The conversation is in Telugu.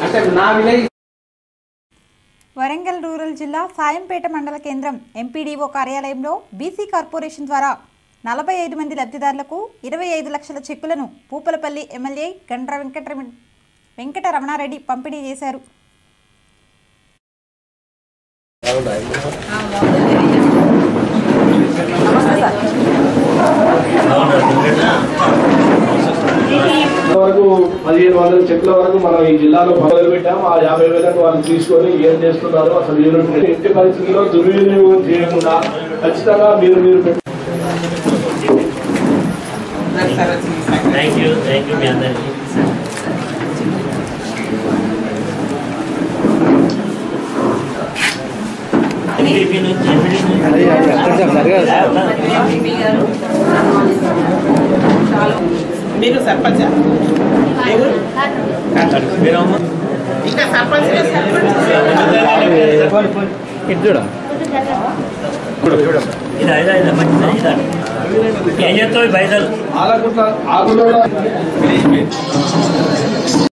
అంటే నా విలేజ్ వరంగల్ రూరల్ జిల్లా సాయంపేట మండల కేంద్రం ఎంపీడీఓ కార్యాలయంలో బీసీ కార్పొరేషన్ ద్వారా నలభై ఐదు మంది లబ్ధిదారులకు ఇరవై ఐదు లక్షల చెక్కులను పూపలపల్లి ఎమ్మెల్యే గండ్ర వెంకట వెంకట రమణారెడ్డి పంపిణీ చేశారు వరకు పదిహేను వందల చెట్ల వరకు మనం ఈ జిల్లాలో మొదలు పెట్టాం ఆ యాభై వేలకు వాళ్ళు తీసుకొని ఏం చేస్తున్నారు అసలు యూనిట్ ఎట్టి పరిస్థితుల్లో దుర్వినియోగం చేయకుండా ఖచ్చితంగా మీరు మీరు పెట్ట- థ్యాంక్ యూ థ్యాంక్ యూ మీ అందరికీ ఎంపీపీ నుంచి ఎంపీడీ మీరు సర్పంచ్ మీరమ్మ ఇంకా సర్పంచ్ ఇది ఐదా ఐదా మంచిదా ఇదా ఏం చేస్తావు ఈ పైసలు ఆలగుట్ల ఆకులో